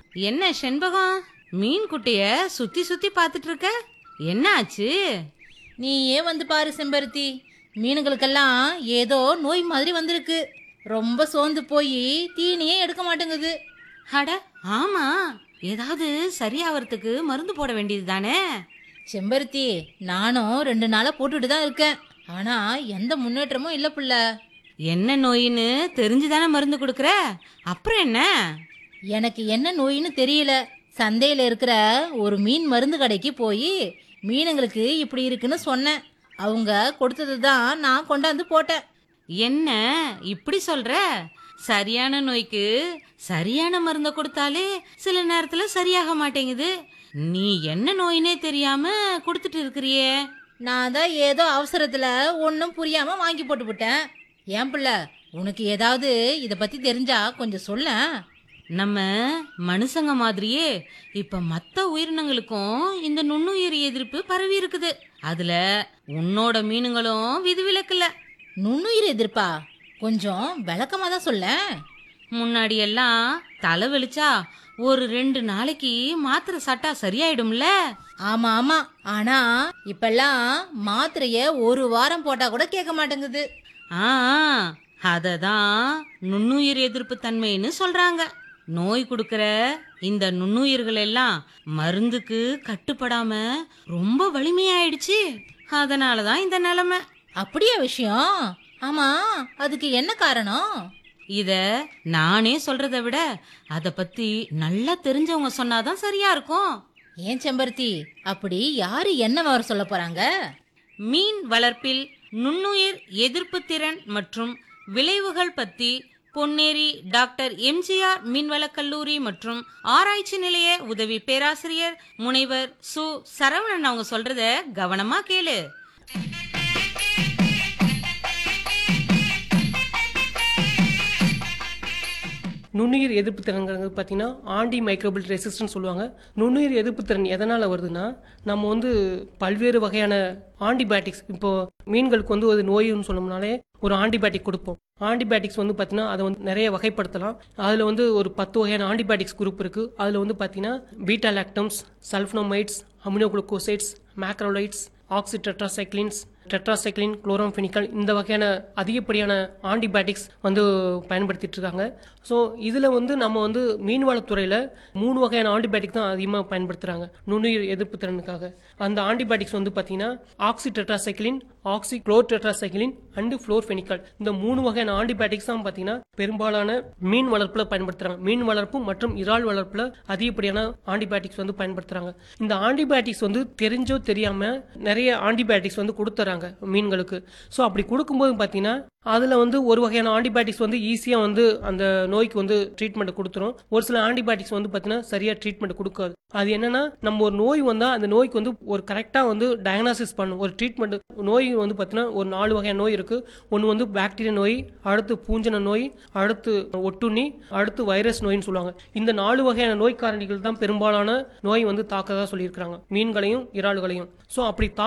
என்ன செண்பகம் மீன் குட்டிய சுத்தி சுத்தி பார்த்துட்டு இருக்க என்ன ஆச்சு நீயே வந்து பாரு செம்பருத்தி மீனுங்களுக்கெல்லாம் ஏதோ நோய் மாதிரி வந்திருக்கு ரொம்ப சோர்ந்து போய் தீனியே எடுக்க மாட்டேங்குது அட ஆமா ஏதாவது சரியாவறதுக்கு மருந்து போட வேண்டியது தானே செம்பருத்தி நானும் ரெண்டு நாளா போட்டுட்டு தான் இருக்கேன் ஆனா எந்த முன்னேற்றமும் இல்ல புள்ள என்ன நோயின்னு தெரிஞ்சுதானே மருந்து கொடுக்கற அப்புறம் என்ன எனக்கு என்ன நோயின்னு தெரியல சந்தையில இருக்கிற ஒரு மீன் மருந்து கடைக்கு போய் மீனுங்களுக்கு இப்படி இருக்குன்னு சொன்னேன் அவங்க கொடுத்தது தான் நான் கொண்டாந்து போட்டேன் என்ன இப்படி சொல்ற சரியான நோய்க்கு சரியான மருந்த கொடுத்தாலே சில நேரத்துல சரியாக மாட்டேங்குது நீ என்ன நோயினே தெரியாம கொடுத்துட்டு இருக்கிறியே நான் தான் ஏதோ அவசரத்துல ஒன்றும் புரியாம வாங்கி போட்டு விட்டேன் ஏன் பிள்ளை உனக்கு ஏதாவது இதை பத்தி தெரிஞ்சா கொஞ்சம் சொல்லேன் நம்ம மனுஷங்க மாதிரியே இப்ப மத்த உயிரினங்களுக்கும் இந்த நுண்ணுயிர் எதிர்ப்பு பரவி இருக்குது அதுல உன்னோட மீனுங்களும் விதிவிலக்குல நுண்ணுயிர் எதிர்ப்பா கொஞ்சம் விளக்கமா தான் சொல்லேன் முன்னாடி எல்லாம் தலை வெளிச்சா ஒரு ரெண்டு நாளைக்கு மாத்திரை சாட்டா சரியாயிடும்ல ஆமா ஆமா ஆனா இப்பெல்லாம் மாத்திரைய ஒரு வாரம் போட்டா கூட கேட்க மாட்டேங்குது ஆ அததான் நுண்ணுயிர் எதிர்ப்பு தன்மைன்னு சொல்றாங்க நோய் கொடுக்கற இந்த நுண்ணுயிர்கள் எல்லாம் மருந்துக்கு கட்டுப்படாம ரொம்ப வலிமையாயிடுச்சு அதனாலதான் இந்த நிலைமை அப்படியா விஷயம் ஆமா அதுக்கு என்ன காரணம் இத நானே சொல்றத விட அத பத்தி நல்லா தெரிஞ்சவங்க சொன்னாதான் சரியா இருக்கும் ஏன் செம்பருத்தி அப்படி யாரு என்ன வர சொல்ல போறாங்க மீன் வளர்ப்பில் நுண்ணுயிர் எதிர்ப்பு திறன் மற்றும் விளைவுகள் பத்தி பொன்னேரி டாக்டர் எம்ஜிஆர் மீன்வளக் கல்லூரி மற்றும் ஆராய்ச்சி நிலைய உதவி பேராசிரியர் முனைவர் சு சரவணன் அவங்க சொல்றத கவனமா கேளு நுண்ணுயிர் எதிர்ப்பு திறன்கிறது பார்த்தீங்கன்னா ஆண்டி மைக்ரோபிள் ரெசிஸ்டன்ஸ் சொல்லுவாங்க நுண்ணுயிர் எதிர்ப்பு திறன் எதனால் வருதுன்னா நம்ம வந்து பல்வேறு வகையான ஆன்டிபயோட்டிக்ஸ் இப்போ மீன்களுக்கு வந்து ஒரு நோயின்னு சொன்னோம்னாலே ஒரு ஆன்டிபயோட்டிக் கொடுப்போம் ஆன்டிபயோட்டிக்ஸ் வந்து பார்த்தீங்கன்னா அதை வந்து நிறைய வகைப்படுத்தலாம் அதில் வந்து ஒரு பத்து வகையான ஆன்டிபயோட்டிக்ஸ் குரூப் இருக்குது அதில் வந்து பார்த்தீங்கன்னா பீட்டா லாக்டம்ஸ் சல்ஃபனோமைட்ஸ் அமினோகுளுக்கோசைட்ஸ் மேக்ரோலைட்ஸ் ஆக்சிடெட்ராசைக்ளின்ஸ் டெட்ராசைக்ளின் குளோரோஃபினிக்கல் இந்த வகையான அதிகப்படியான ஆன்டிபயோட்டிக்ஸ் வந்து பயன்படுத்திட்டு இருக்காங்க ஸோ இதில் வந்து நம்ம வந்து மீன்வளத்துறையில் மூணு வகையான ஆன்டிபயோட்டிக் தான் அதிகமாக பயன்படுத்துகிறாங்க நுண்ணுயிர் எதிர்ப்பு திறனுக்காக அந்த ஆன்டிபயோட்டிக்ஸ் வந்து பார்த்தீங்கன்னா oxytetracycline oxy chlortetracycline and florfenicol இந்த மூணு வகையான ஆன்டிபயோட்டிக்ஸ் தான் பார்த்தீங்கன்னா பெரும்பாலான மீன் வளர்ப்பில் பயன்படுத்துகிறாங்க மீன் வளர்ப்பு மற்றும் இறால் வளர்ப்பில் அதிகப்படியான ஆன்டிபயோட்டிக்ஸ் வந்து பயன்படுத்துகிறாங்க இந்த ஆன்டிபயோட்டிக்ஸ் வந்து தெரிஞ்சோ தெரியாமல் நிறைய ஆன்டிபயோட்டிக்ஸ் வந்து கொடுத்துறாங்க மீன்களுக்கு ஸோ அப்படி கொடுக்கும்போது பார்த்தீங்கன்னா அதில் வந்து ஒரு வகையான ஆன்டிபயோட்டிக்ஸ் வந்து ஈஸியாக வந்து அந்த நோய்க்கு வந்து ட்ரீட்மெண்ட் கொடுத்துரும் ஒரு சில ஆன்டிபயோட்டிக்ஸ் வந்து பார்த்தீங்கன்னா சரியாக ட்ரீட்மெண்ட் கொடுக்காது அது என்னன்னா நம்ம ஒரு நோய் வந்தால் அந்த நோய்க்கு வந்து ஒரு கரெக்டாக வந்து டயக்னாசிஸ் பண்ணும் ஒரு ட்ரீட்மெண்ட் நோய் வந்து பார்த்தீங்கன்னா ஒரு நாலு வகையான நோய் இருக்குது ஒன்று வந்து பாக்டீரியா நோய் அடுத்து பூஞ்சன நோய் அடுத்து ஒட்டுண்ணி அடுத்து வைரஸ் நோயின்னு சொல்லுவாங்க இந்த நாலு வகையான நோய் காரணிகள் தான் பெரும்பாலான நோய் வந்து தாக்கதா சொல்லியிருக்கிறாங்க மீன்களையும் இறால்களையும் ஸோ அப்படி தா